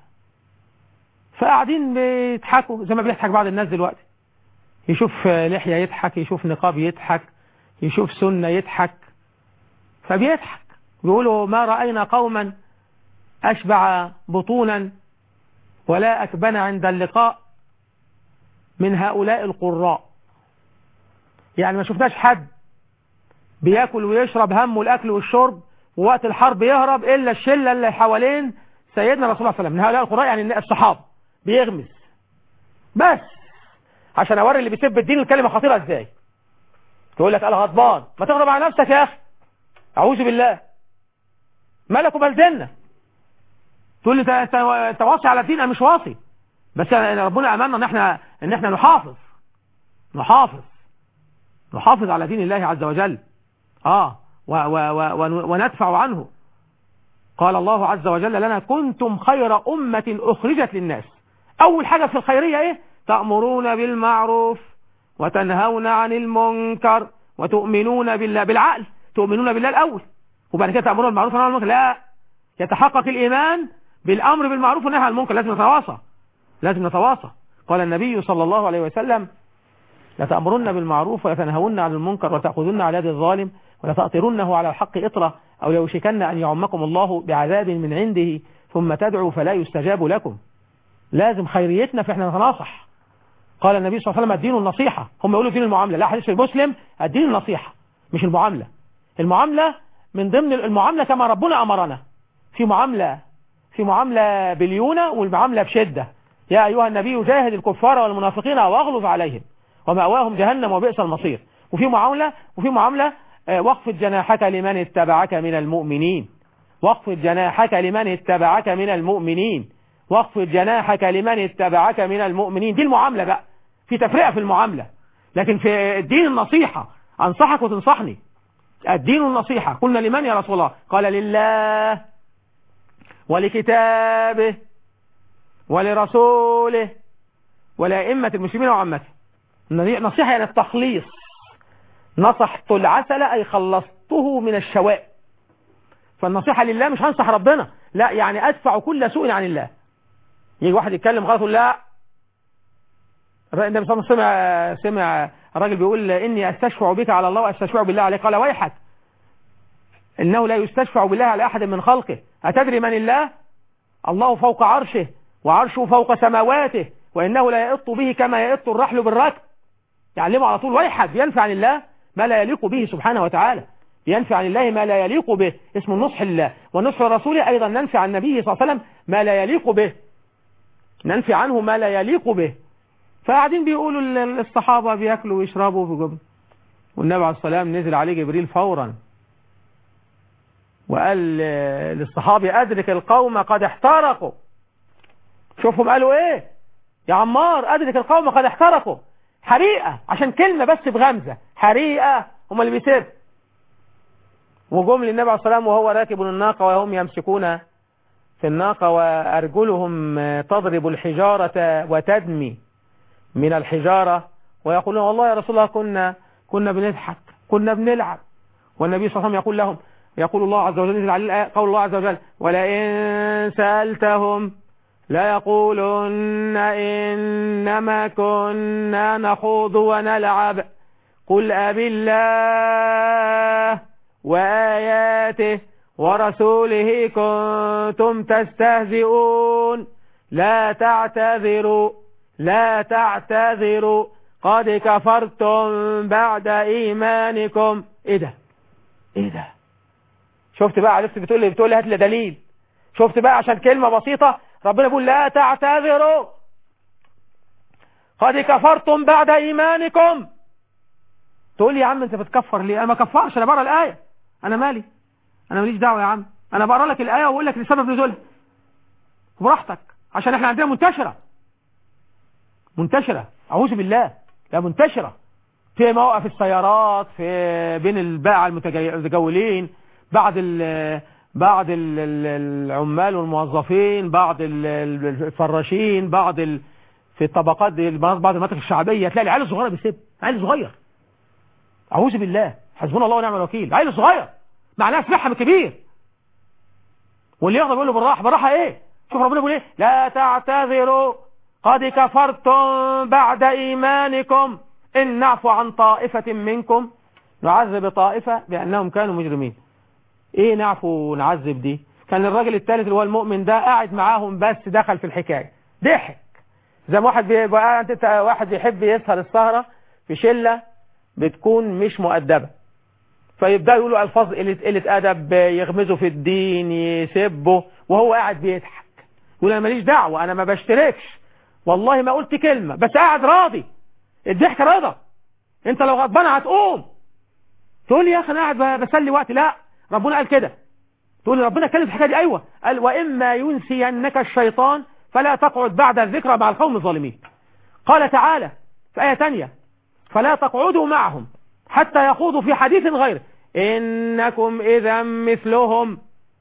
فقاعدين بيضحكوا زي ما بيضحك بعض الناس دلوقتي يشوف لحية يضحك يشوف نقاب يضحك يشوف سنة يضحك فبيضحك بيقولوا ما رأينا قوما أشبع بطونا ولا أكبن عند اللقاء من هؤلاء القراء يعني ما شفناش حد بياكل ويشرب همه الأكل والشرب ووقت الحرب يهرب إلا الشلة اللي حوالين سيدنا رسول الله صلى الله عليه وسلم من هؤلاء القراء يعني الصحابة بيغمس بس عشان أوري اللي بيسب الدين الكلمة خطيرة إزاي تقول لك أنا غضبان ما تغضب على نفسك يا أخي أعوذ بالله مالك وبلدنا تقول لي انت انت انت واصي على الدين انا مش واصي بس أنا- ربنا امرنا ان احنا ان احنا نحافظ نحافظ نحافظ على دين الله عز وجل اه و و و ون- وندفع عنه قال الله عز وجل لنا كنتم خير أمة أخرجت للناس أول حاجة في الخيرية إيه تأمرون بالمعروف وتنهون عن المنكر وتؤمنون بالله بالعقل تؤمنون بالله الأول وبعد كده تأمرون بالمعروف ونهون عن المنكر لا يتحقق الإيمان بالأمر بالمعروف والنهي عن المنكر لازم نتواصى لازم نتواصى قال النبي صلى الله عليه وسلم لتأمرن بالمعروف ولتنهون عن المنكر وتأخذن على يد الظالم ولتأطرنه على الحق إطرة أو ليوشكن أن يعمكم الله بعذاب من عنده ثم تدعوا فلا يستجاب لكم لازم خيريتنا في احنا نتناصح قال النبي صلى الله عليه وسلم الدين النصيحة هم يقولوا دين المعاملة لا حديث المسلم الدين النصيحة مش المعاملة المعاملة من ضمن المعاملة كما ربنا أمرنا في معاملة في معاملة بليونة والمعاملة بشدة يا أيها النبي جاهد الكفار والمنافقين واغلظ عليهم ومأواهم جهنم وبئس المصير وفي معاملة وفي معاملة آه، واخفض جناحك لمن اتبعك من المؤمنين واخفض جناحك لمن اتبعك من المؤمنين واخفض جناحك لمن اتبعك من المؤمنين دي المعاملة بقى في تفرقة في المعاملة لكن في الدين النصيحة أنصحك وتنصحني الدين النصيحة قلنا لمن يا رسول الله قال لله ولكتابه ولرسوله ولأئمة المسلمين وعامته نصيحة يعني التخليص نصحت العسل أي خلصته من الشواء فالنصيحة لله مش هنصح ربنا لا يعني أدفع كل سوء عن الله يجي واحد يتكلم غلط يقول لا النبي صلى الله عليه وسلم سمع سمع الراجل بيقول إني أستشفع بك على الله وأستشفع بالله عليك قال ويحك إنه لا يستشفع بالله على أحد من خلقه أتدري من الله الله فوق عرشه وعرشه فوق سماواته وإنه لا يئط به كما يئط الرحل بالركب يعلمه على طول ويحد بينفع عن الله ما لا يليق به سبحانه وتعالى ينفع عن الله ما لا يليق به اسم النصح لله والنصح لرسوله أيضا ننفع عن النبي صلى الله عليه وسلم ما لا يليق به ننفع عنه ما لا يليق به فقاعدين بيقولوا ال- الصحابة بياكلوا ويشربوا في جبن والنبي عليه السلام نزل عليه جبريل فورا وقال ل- للصحابي أدرك القوم قد احترقوا شوفهم قالوا ايه يا عمار أدرك القوم قد احترقوا حريقة عشان كلمة بس بغمزة حريقة هم اللي بيسيب وجم للنبي عليه السلام وهو راكب الناقة وهم يمسكون في الناقة وأرجلهم تضرب الحجارة وتدمي من الحجارة ويقولون والله يا رسول الله كنا كنا بنضحك كنا بنلعب والنبي صلى الله عليه وسلم يقول لهم يقول الله عز وجل نزل عليه الآية قول الله عز وجل ولئن سألتهم لا يقولن إنما كنا نخوض ونلعب قل أبي الله وآياته ورسوله كنتم تستهزئون لا تعتذروا لا تعتذروا قد كفرتم بعد إيمانكم إيه ده إيه ده شفت بقى عرفت بتقول لي بتقول لي هات لي دليل شفت بقى عشان كلمة بسيطة ربنا بيقول لا تعتذروا قد كفرتم بعد إيمانكم تقول لي يا عم انت بتكفر ليه انا ما كفرش انا بقرا الآية انا مالي انا ماليش دعوة يا عم انا بقرا لك الآية واقول لك لسبب نزولها براحتك عشان احنا عندنا منتشرة منتشرة اعوذ بالله لا منتشرة في مواقف السيارات في بين البائع المتجولين بعض ال بعض ال- ال- العمال والموظفين بعض ال- ال- الفراشين بعض ال في الطبقات دي بعض المناطق الشعبيه تلاقي العيال الصغيره بيسيب عيل صغير اعوذ بالله حسبنا الله ونعم الوكيل عيل صغير معناه سلاحها من كبير واللي يغضب يقول له بالراحه بالراحه ايه شوف ربنا بيقول ايه لا تعتذروا قد كفرتم بعد ايمانكم ان نعفو عن طائفه منكم نعذب طائفه بانهم كانوا مجرمين ايه نعفو ونعذب دي كان الراجل الثالث اللي هو المؤمن ده قاعد معاهم بس دخل في الحكايه ضحك زي ما واحد بيبقى قاعد انت واحد بيحب يسهر السهره في شله بتكون مش مؤدبه فيبدأ يقولوا ألفاظ قلة قلة أدب يغمزوا في الدين يسبوا وهو قاعد بيضحك يقول أنا ماليش دعوة أنا ما بشتركش والله ما قلت كلمة بس قاعد راضي الضحك رضا أنت لو غضبان هتقوم تقول لي يا أخي أنا قاعد بسلي وقتي لا ربنا قال كده تقول لي ربنا اتكلم في الحكاية دي أيوة قال وإما ينسينك الشيطان فلا تقعد بعد الذكرى مع القوم الظالمين قال تعالى في آية تانية فلا تقعدوا معهم حتى يخوضوا في حديث غيره إنكم إذا مثلهم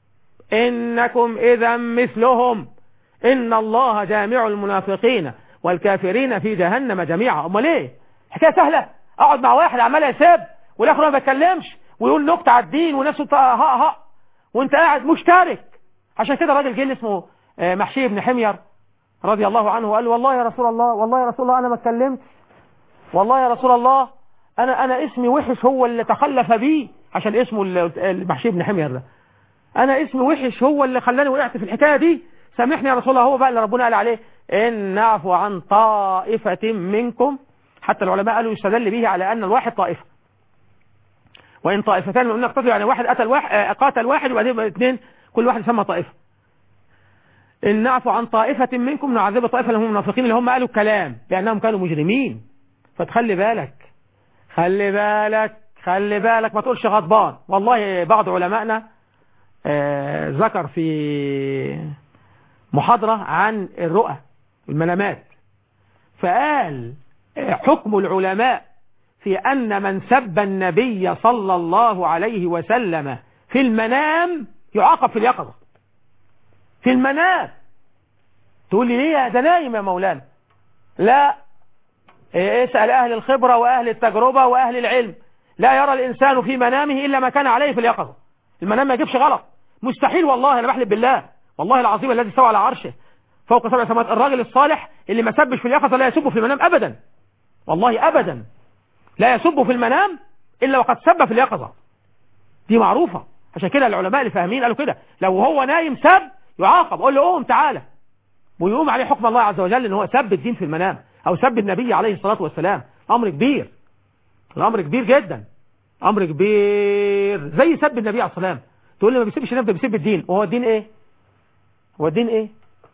إنكم إذا مثلهم إن الله جامع المنافقين والكافرين في جهنم جميعا أمال إيه حكاية سهلة أقعد مع واحد عمال يسب والآخر ما بيتكلمش ويقول نكتة على الدين ونفسه ها ها وانت قاعد مشترك عشان كده الراجل جه اللي اسمه آه، محشي بن حمير رضي الله عنه وقال له والله يا رسول الله والله يا رسول الله أنا ما اتكلمت والله يا رسول الله انا انا اسمي وحش هو اللي تخلف بي عشان اسمه ال- المحشي بن حمير ده انا اسمي وحش هو اللي خلاني وقعت في الحكايه دي سامحني يا رسول الله هو بقى اللي ربنا قال عليه ان نعفو عن طائفه منكم حتى العلماء قالوا يستدل به على ان الواحد طائفه وان طائفتان من نقتضي يعني واحد قتل واحد آه، قاتل واحد وبعدين يبقى اثنين كل واحد يسمى طائفه ان نعفو عن طائفه منكم نعذب طائفه اللي هم المنافقين اللي هم قالوا الكلام لانهم كانوا مجرمين فتخلي بالك خلي بالك خلي بالك ما تقولش غضبان والله بعض علمائنا آه، ذكر في محاضرة عن الرؤى المنامات فقال آه، حكم العلماء في أن من سب النبي صلى الله عليه وسلم في المنام يعاقب في اليقظة في المنام تقول لي ليه ده نايم يا مولانا لا اسأل أهل الخبرة وأهل التجربة وأهل العلم لا يرى الإنسان في منامه إلا ما كان عليه في اليقظة المنام ما يجيبش غلط مستحيل والله أنا بحلف بالله والله العظيم الذي استوى على عرشه فوق سبع سماوات الراجل الصالح اللي ما سبش في اليقظة لا يسب في المنام أبدا والله أبدا لا يسب في المنام إلا وقد سب في اليقظة دي معروفة عشان كده العلماء اللي فاهمين قالوا كده لو هو نايم سب يعاقب قول له قوم تعالى ويقوم عليه حكم الله عز وجل ان هو سب الدين في المنام او سب النبي عليه الصلاة والسلام امر كبير الامر كبير جدا امر كبير زي سب النبي عليه الصلاة والسلام تقول لي ما بيسبش النبي ده بيسب الدين وهو الدين ايه هو الدين ايه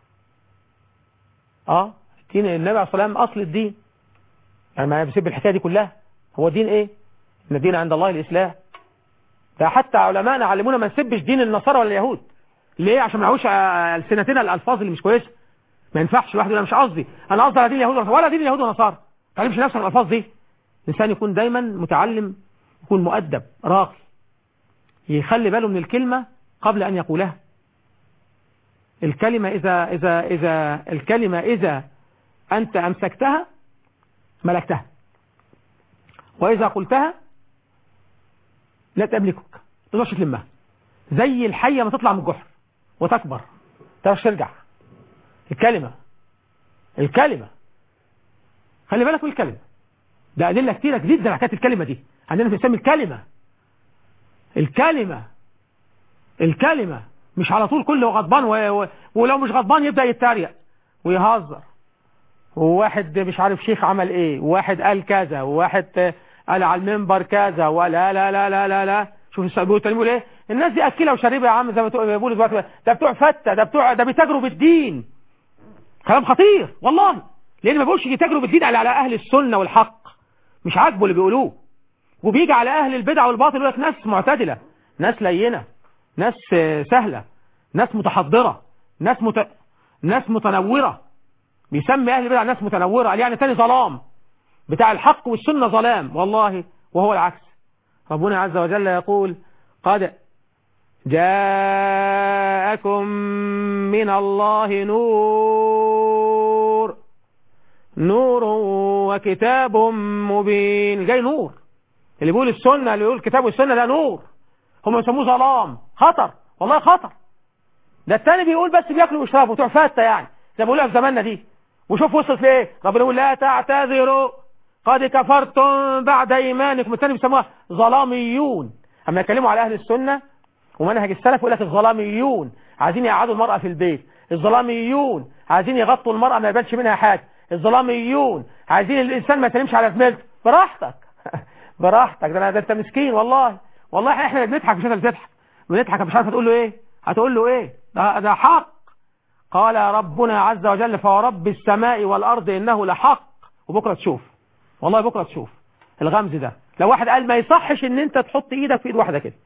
اه الدين النبي عليه الصلاة والسلام اصل الدين يعني ما بيسب الحكاية دي كلها هو الدين ايه ان الدين عند الله الاسلام ده حتى علماءنا علمونا ما نسبش دين النصارى ولا اليهود ليه عشان ما نعوش السنتين الالفاظ اللي مش كويسه ما ينفعش واحد يقول انا مش قصدي انا قصدي على دين اليهود والنصارى ولا دين اليهود والنصارى ما تعلمش نفسك الالفاظ دي الانسان يكون دايما متعلم يكون مؤدب راقي يخلي باله من الكلمة قبل ان يقولها الكلمة اذا اذا اذا الكلمة اذا انت امسكتها ملكتها واذا قلتها لا تملكك ما تقدرش تلمها زي الحية ما تطلع من الجحر وتكبر تعرفش ترجع الكلمة الكلمة خلي بالك من الكلمة ده أدلة كتيرة جدا على حكاية الكلمة دي عندنا في الإسلام الكلمة الكلمة الكلمة مش على طول كله غضبان و... و... ولو مش غضبان يبدأ يتريق ويهزر وواحد مش عارف شيخ عمل ايه وواحد قال كذا وواحد قال على المنبر كذا ولا لا لا لا لا لا شوف السعودية بيقول ايه الناس دي اكله وشريبه يا عم زي ما بيقولوا دلوقتي ده بتوع فتة ده بتوع ده بيتاجروا بالدين كلام خطير والله لان ما بيقولش يتاجروا بالدين على على اهل السنة والحق مش عاجبه اللي بيقولوه وبيجي على اهل البدع والباطل يقول لك ناس معتدلة ناس لينة ناس سهلة ناس متحضرة ناس مت... ناس متنورة بيسمي اهل البدع ناس متنورة قال يعني تاني ظلام بتاع الحق والسنة ظلام والله وهو العكس ربنا عز وجل يقول قد جاءكم من الله نور نور وكتاب مبين جاي نور اللي بيقول السنة اللي بيقول الكتاب والسنة ده نور هم يسموه ظلام خطر والله خطر ده التاني بيقول بس بياكلوا ويشربوا بتوع فتة يعني زي ما بيقولوا في زماننا دي وشوف وصلت لايه ربنا يقول لا تعتذروا قد كفرتم بعد ايمانكم التاني بيسموها ظلاميون اما يتكلموا على اهل السنة ومنهج السلف يقول لك الظلاميون عايزين يقعدوا المرأة في البيت الظلاميون عايزين يغطوا المرأة ما يبانش منها حاجة الظلاميون عايزين الانسان ما يسلمش على زميلته براحتك براحتك ده, ده انت مسكين والله والله احنا بنضحك مش انت اللي بتضحك بنضحك مش عارف هتقول له ايه هتقول له ايه ده, ده حق قال ربنا عز وجل فورب السماء والارض انه لحق وبكره تشوف والله بكره تشوف الغمز ده لو واحد قال ما يصحش ان انت تحط ايدك في ايد واحده كده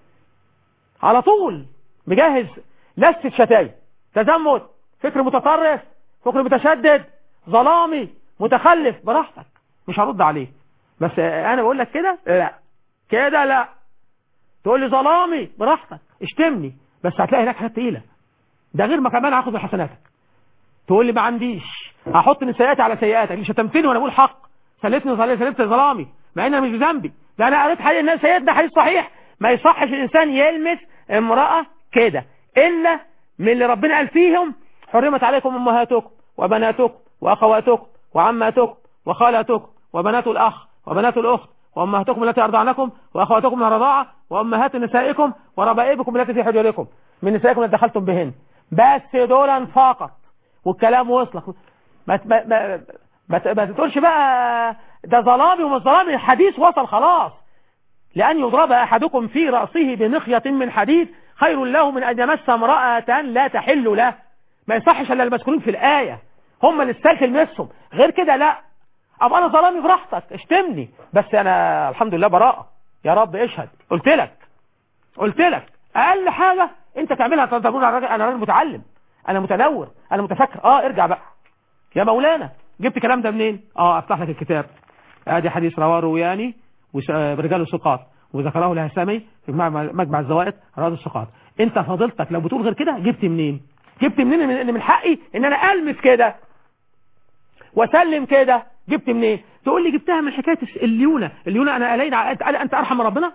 على طول مجهز لسه شتايم تزمت فكر متطرف فكر متشدد ظلامي متخلف براحتك مش هرد عليه بس انا بقول لك كده لا كده لا تقول لي ظلامي براحتك اشتمني بس هتلاقي هناك حاجات تقيله ده غير ما كمان هاخد من حسناتك تقول لي ما عنديش هحط من سيئاتي على سيئاتك اللي شتمتني وانا بقول حق سلتني سلمت ظلامي مع ان انا مش بذنبي ده انا قريت حديث الناس سيدنا حديث صحيح ما يصحش الانسان يلمس امراه كده الا من اللي ربنا قال فيهم حرمت عليكم امهاتكم وبناتكم واخواتكم وعماتكم وخالاتكم وبنات الاخ وبنات الاخت وامهاتكم التي ارضعنكم واخواتكم من الرضاعه وامهات نسائكم وربائبكم التي في حجوركم من نسائكم التي دخلتم بهن بس دولا فقط والكلام وصلك ما ما ما, ما, ما تقولش بقى ده ظلامي ومش ظلامي الحديث وصل خلاص لأن يضرب أحدكم في رأسه بنخية من حديد خير له من أن يمس امرأة لا تحل له ما يصحش إلا المسكونين في الآية هم اللي استلك لمسهم غير كده لا أبقى أنا ظلامي براحتك اشتمني بس أنا الحمد لله براءة يا رب اشهد قلت لك قلت لك أقل حاجة أنت تعملها تقول أنا راجل أنا راجل متعلم أنا متنور أنا متفكر أه ارجع بقى يا مولانا جبت الكلام ده منين اه افتح لك الكتاب ادي حديث رواه روياني ورجال الثقات وذكره الهسامي في مجمع الزوائد رواه الثقات انت فضلتك لو بتقول غير كده جبت منين جبت منين ان من حقي ان انا المس كده واسلم كده جبت منين تقول لي جبتها من حكايه الليونه الليونه انا الين انت ارحم من ربنا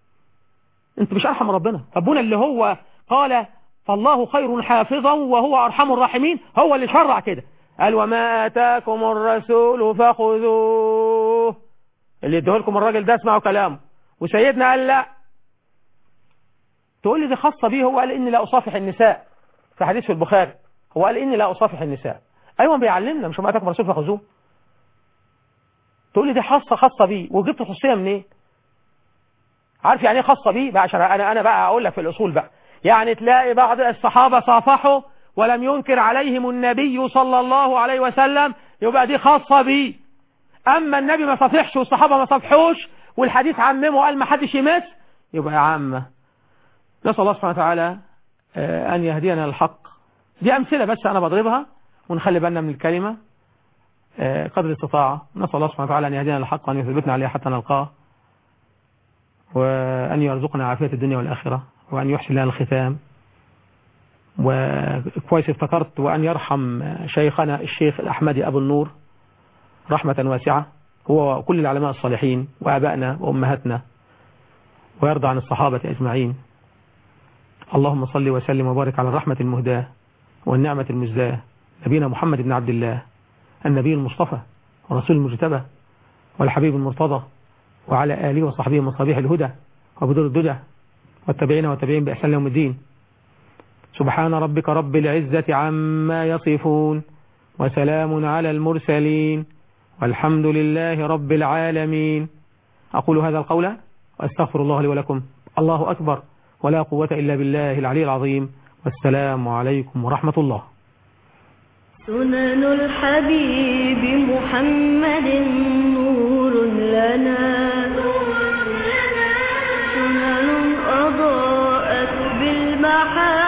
انت مش ارحم من ربنا ربنا اللي هو قال فالله خير حافظا وهو ارحم الراحمين هو اللي شرع كده قال وما آتاكم الرسول فخذوه اللي يديه لكم الراجل ده اسمعوا كلامه وسيدنا قال لا تقول لي دي خاصة بيه هو قال إني لا أصافح النساء في حديث في البخاري هو قال إني لا أصافح النساء أيوة بيعلمنا مش وما آتاكم الرسول فخذوه تقول لي دي خاصة خاصة بيه وجبت خصوصية منين إيه؟ عارف يعني ايه خاصة بيه بقى عشان أنا أنا بقى أقول لك في الأصول بقى يعني تلاقي بعض الصحابة صافحوا ولم ينكر عليهم النبي صلى الله عليه وسلم يبقى دي خاصة بيه أما النبي ما صفحش والصحابة ما صفحوش والحديث عممه وقال ما حدش يمس يبقى عامة نسأل الله سبحانه وتعالى أن يهدينا الحق دي أمثلة بس أنا بضربها ونخلي بالنا من الكلمة قدر الاستطاعة نسأل الله سبحانه وتعالى أن يهدينا الحق وأن يثبتنا عليه حتى نلقاه وأن يرزقنا عافية الدنيا والآخرة وأن يحسن لنا الختام وكويس افتكرت وأن يرحم شيخنا الشيخ الأحمدي أبو النور رحمة واسعة هو كل العلماء الصالحين وآبائنا وأمهاتنا ويرضى عن الصحابة أجمعين اللهم صل وسلم وبارك على الرحمة المهداة والنعمة المزداة نبينا محمد بن عبد الله النبي المصطفى ورسول المجتبى والحبيب المرتضى وعلى آله وصحبه مصابيح الهدى وبدور الدجى والتابعين والتابعين بإحسان يوم الدين سبحان ربك رب العزة عما يصفون وسلام على المرسلين والحمد لله رب العالمين أقول هذا القول وأستغفر الله لي ولكم الله أكبر ولا قوة إلا بالله العلي العظيم والسلام عليكم ورحمة الله سنن الحبيب محمد نور لنا سنن أضاءت بالمحال